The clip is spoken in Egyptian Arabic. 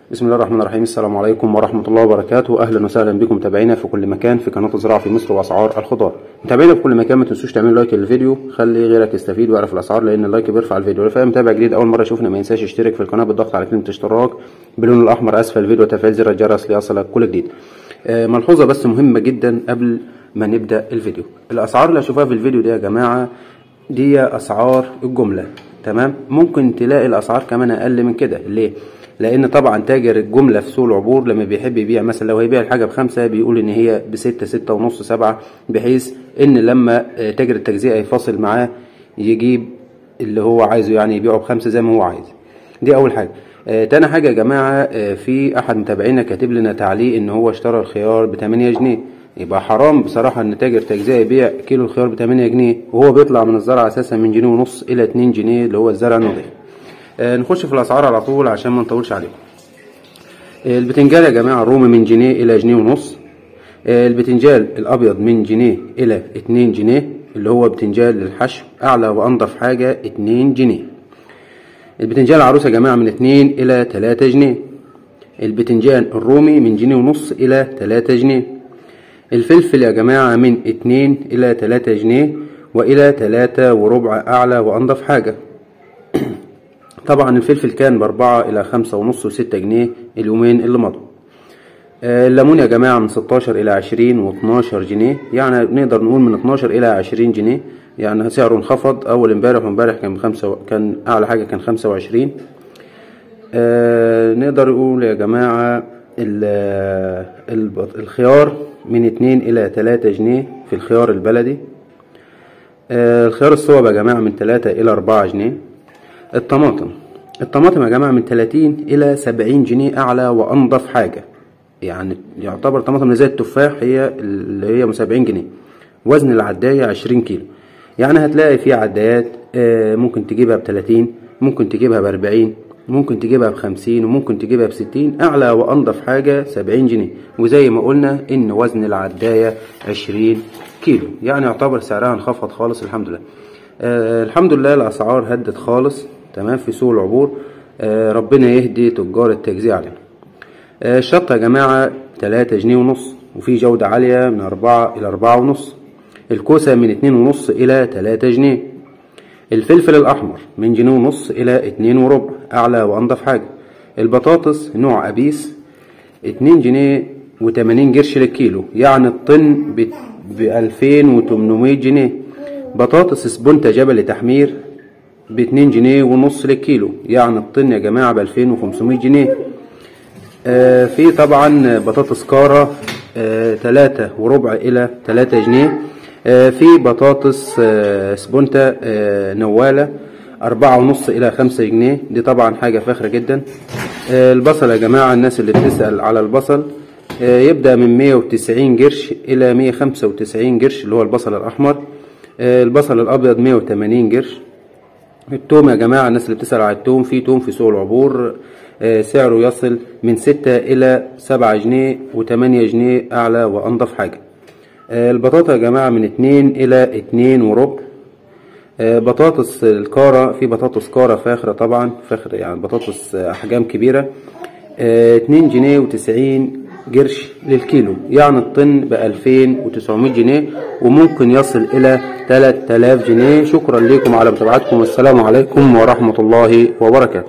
بسم الله الرحمن الرحيم السلام عليكم ورحمة الله وبركاته أهلا وسهلا بكم متابعينا في كل مكان في قناة الزراعة في مصر وأسعار الخضار متابعينا في كل مكان ما تنسوش تعملوا لايك للفيديو خلي غيرك يستفيد ويعرف الأسعار لأن اللايك بيرفع الفيديو لو فاهم متابع جديد أول مرة يشوفنا ما ينساش يشترك في القناة بالضغط على كلمة اشتراك باللون الأحمر أسفل الفيديو وتفعيل زر الجرس ليصلك كل جديد آه، ملحوظة بس مهمة جدا قبل ما نبدأ الفيديو الأسعار اللي هشوفها في الفيديو دي يا جماعة دي أسعار الجملة تمام ممكن تلاقي الأسعار كمان أقل من كده ليه؟ لان طبعا تاجر الجمله في سوق العبور لما بيحب يبيع مثلا لو هيبيع الحاجه بخمسه بيقول ان هي بستة ستة ونص سبعة بحيث ان لما آه، تاجر التجزئه يفاصل معاه يجيب اللي هو عايزه يعني يبيعه بخمسه زي ما هو عايز دي اول حاجه آه تاني حاجه يا جماعه آه في احد متابعينا كاتب لنا تعليق ان هو اشترى الخيار ب 8 جنيه يبقى حرام بصراحه ان تاجر تجزئه يبيع كيلو الخيار ب 8 جنيه وهو بيطلع من الزرع اساسا من جنيه ونص الى 2 جنيه اللي هو الزرع النظيف آه، نخش في الاسعار على طول عشان ما نطولش عليكم آه، البتنجال يا جماعه الرومي من جنيه الى جنيه ونص آه، البتنجال الابيض من جنيه الى اتنين جنيه اللي هو بتنجال للحشو اعلى وانضف حاجه اتنين جنيه البتنجال العروس يا جماعه من اتنين الى تلاتة جنيه البتنجان الرومي من جنيه ونص الى تلاتة جنيه الفلفل يا جماعه من اتنين الى تلاتة جنيه والى تلاتة وربع اعلى وانضف حاجه طبعا الفلفل كان بأربعة إلى خمسة ونص وستة جنيه اليومين اللي مضوا آه، الليمون يا جماعة من ستاشر إلى عشرين واتناشر جنيه يعني نقدر نقول من اتناشر إلى عشرين جنيه يعني سعره انخفض أول امبارح وامبارح كان بخمسة و... كان أعلى حاجة كان خمسة وعشرين آه نقدر نقول يا جماعة ال- الب- الخيار من اتنين إلى تلاتة جنيه في الخيار البلدي آه الخيار الصوب يا جماعة من تلاتة إلى أربعة جنيه الطماطم الطماطم يا جماعة من 30 إلى 70 جنيه أعلى وأنضف حاجة يعني يعتبر طماطم زي التفاح هي اللي هي 70 جنيه وزن العداية 20 كيلو يعني هتلاقي في عدايات آه، ممكن تجيبها ب 30 ممكن تجيبها ب 40 ممكن تجيبها ب 50 وممكن تجيبها ب 60 أعلى وأنضف حاجة 70 جنيه وزي ما قلنا إن وزن العداية 20 كيلو يعني يعتبر سعرها انخفض خالص الحمد لله آه الحمد لله الأسعار هدت خالص تمام في سوق العبور آه ربنا يهدي تجار التجزئة علينا آه الشطة يا جماعة تلاتة جنيه ونص وفي جودة عالية من أربعة إلى أربعة ونص الكوسة من اتنين ونص إلى تلاتة جنيه الفلفل الأحمر من جنيه ونص إلى اتنين وربع أعلى وأنضف حاجة البطاطس نوع أبيس اتنين جنيه وتمانين قرش للكيلو يعني الطن بألفين وتمنمية جنيه بطاطس سبونتا جبل تحمير باتنين جنيه ونص للكيلو يعني الطن يا جماعة بألفين وخمسمية جنيه آه في طبعا بطاطس كارة آه تلاتة وربع إلى تلاتة جنيه آه في بطاطس آه سبونتا آه نوالة أربعة ونص إلى خمسة جنيه دي طبعا حاجة فاخرة جدا آه البصل يا جماعة الناس اللي بتسأل على البصل آه يبدأ من مية وتسعين قرش إلى مية خمسة وتسعين قرش اللي هو البصل الأحمر آه البصل الأبيض مية وتمانين قرش التوم يا جماعة الناس اللي بتسأل على التوم في توم في سوق العبور آه، سعره يصل من ستة إلى سبعة جنيه وتمانية جنيه أعلى وأنضف حاجة آه، البطاطا يا جماعة من اتنين إلى اتنين وربع آه، بطاطس الكارة في بطاطس كارة فاخرة طبعا فاخرة يعني بطاطس آه، أحجام كبيرة آه، اتنين جنيه وتسعين قرش للكيلو يعني الطن بألفين وتسعمية جنيه وممكن يصل إلى تلات آلاف جنيه شكرا لكم على متابعتكم والسلام عليكم ورحمة الله وبركاته